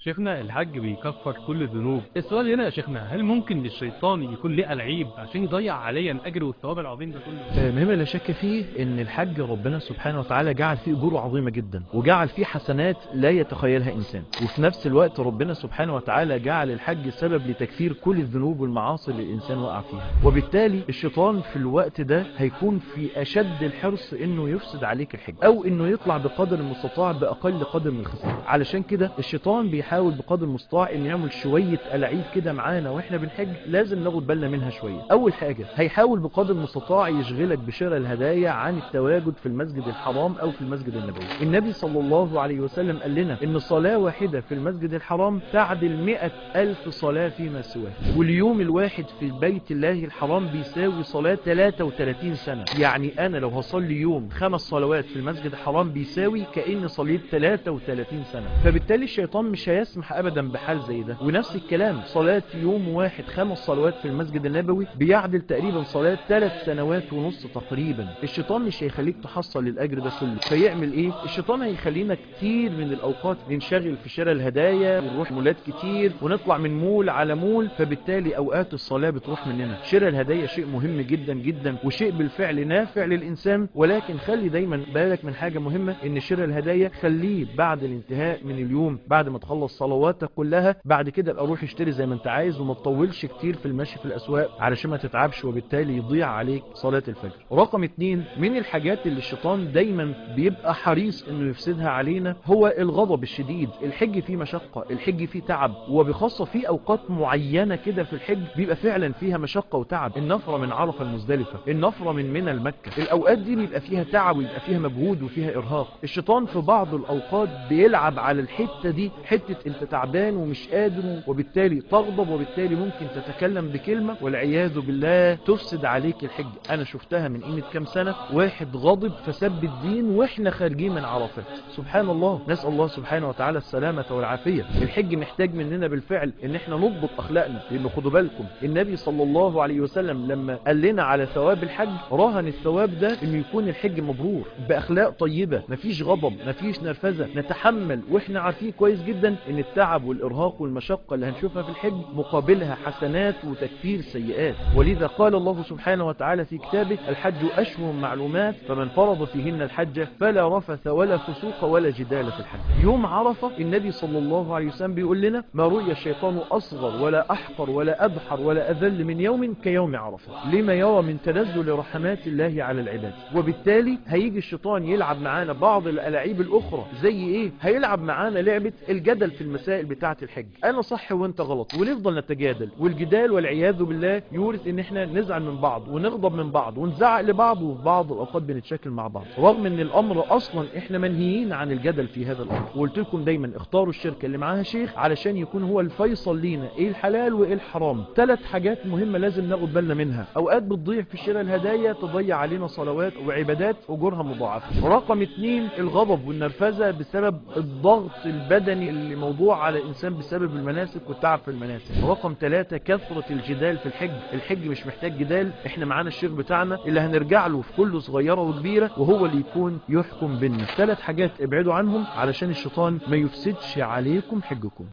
شيخنا الحج بيكفر كل الذنوب السؤال هنا يا شيخنا هل ممكن للشيطان يكون ليه العيب عشان يضيع عليا الاجر والثواب العظيم ده كله مما لا شك فيه ان الحج ربنا سبحانه وتعالى جعل فيه اجور عظيمه جدا وجعل فيه حسنات لا يتخيلها انسان وفي نفس الوقت ربنا سبحانه وتعالى جعل الحج سبب لتكفير كل الذنوب والمعاصي اللي الانسان وقع فيها وبالتالي الشيطان في الوقت ده هيكون في اشد الحرص انه يفسد عليك الحج او انه يطلع بقدر المستطاع باقل قدر من الخساره علشان كده الشيطان بيحاول بقدر المستطاع انه يعمل شويه الاعيب كده معانا واحنا بنحج لازم ناخد بالنا منها شويه اول حاجه هيحاول بقدر المستطاع يشغلك بشراء الهدايا عن التواجد في المسجد الحرام او في المسجد النبوي النبي صلى الله عليه وسلم قال لنا ان صلاه واحده في المسجد الحرام تعدل مئة ألف صلاة فيما سواه واليوم الواحد في بيت الله الحرام بيساوي صلاة 33 سنة يعني أنا لو هصلي يوم خمس صلوات في المسجد الحرام بيساوي كأني صليت 33 سنة فبالتالي الشيطان مش هيسمح أبدا بحال زي ده ونفس الكلام صلاة يوم واحد خمس صلوات في المسجد النبوي بيعدل تقريبا صلاة ثلاث سنوات ونص تقريبا الشيطان مش هيخليك تحصل الأجر ده كله فيعمل إيه الشيطان هيخلينا كتير من الأوقات ننشغل في شراء الهدايا ونروح مولات كتير ونطلع من مول على مول فبالتالي أوقات الصلاة بتروح مننا شراء الهدايا شيء مهم جدا جدا وشيء بالفعل نافع للإنسان ولكن خلي دايما بالك من حاجة مهمة ان شراء الهدايا خليه بعد الانتهاء من اليوم بعد ما تخلص صلواتك كلها بعد كده ابقى روح اشتري زي ما انت عايز وما تطولش كتير في المشي في الاسواق علشان ما تتعبش وبالتالي يضيع عليك صلاة الفجر رقم اتنين من الحاجات اللي الشيطان دايما بيبقى حريص انه يفسدها علينا هو الغضب الشديد الحج فيه مشقة الحج فيه تعب وبخاصة في اوقات معينة كده في الحج بيبقى فعلا فيها مشقة وتعب النفرة من عرفة المزدلفة النفرة من منى المكة الاوقات دي بيبقى فيها تعب ويبقى فيها مجهود وفيها ارهاق الشيطان في بعض الاوقات بيلعب على الحتة دي حتة انت تعبان ومش قادر وبالتالي تغضب وبالتالي ممكن تتكلم بكلمة والعياذ بالله تفسد عليك الحج انا شفتها من قيمة كام سنة واحد غاضب فسب الدين واحنا خارجين من عرفات سبحان الله نسأل الله سبحانه وتعالى السلامة والعافية الحج محتاج مننا بالفعل ان احنا نضبط اخلاقنا لانه خدوا بالكم النبي صلى الله عليه وسلم لما قال لنا على ثواب الحج راهن الثواب ده انه يكون الحج مبرور باخلاق طيبة مفيش غضب مفيش نرفزة نتحمل واحنا عارفين كويس جدا ان التعب والارهاق والمشقة اللي هنشوفها في الحج مقابلها حسنات وتكفير سيئات ولذا قال الله سبحانه وتعالى في كتابه الحج اشهر معلومات فمن فرض فيهن الحج فلا رفث ولا فسوق ولا جدال في الحج يوم عرفة النبي صلى الله عليه وسلم بيقول لنا ما رؤي الشيطان اصغر ولا احقر ولا ابحر ولا اذل من يوم كيوم عرفة لما يرى من تنزل رحمات الله على العباد وبالتالي هيجي الشيطان يلعب معانا بعض الألاعيب الأخرى زي إيه هيلعب معانا لعبة الجدل في المسائل بتاعة الحج أنا صح وأنت غلط ونفضل نتجادل والجدال والعياذ بالله يورث إن إحنا نزعل من بعض ونغضب من بعض ونزعق لبعض وفي بعض الأوقات بنتشكل مع بعض رغم إن الأمر أصلا إحنا منهيين عن الجدل في هذا الأمر وقلت لكم دايما اختاروا الشركة اللي معاها شيخ علشان يكون هو الفيصل لينا إيه الحلال وإيه الحرام ثلاث حاجات مهمة لازم ناخد بالنا منها أوقات بتضيع في شراء الهدايا تضيع علينا صلوات وعبادات أجورها مضاعفة رقم اتنين الغضب والنرفزة بسبب الضغط البدني اللي موضوع على الإنسان بسبب المناسك والتعب في المناسك رقم ثلاثة كثرة الجدال في الحج الحج مش محتاج جدال احنا معانا الشيخ بتاعنا اللي هنرجع له في كل صغيرة وكبيرة وهو اللي يكون يحكم بينا ثلاث حاجات ابعدوا عنهم علشان الشيطان ما يفسدش عليكم حجكم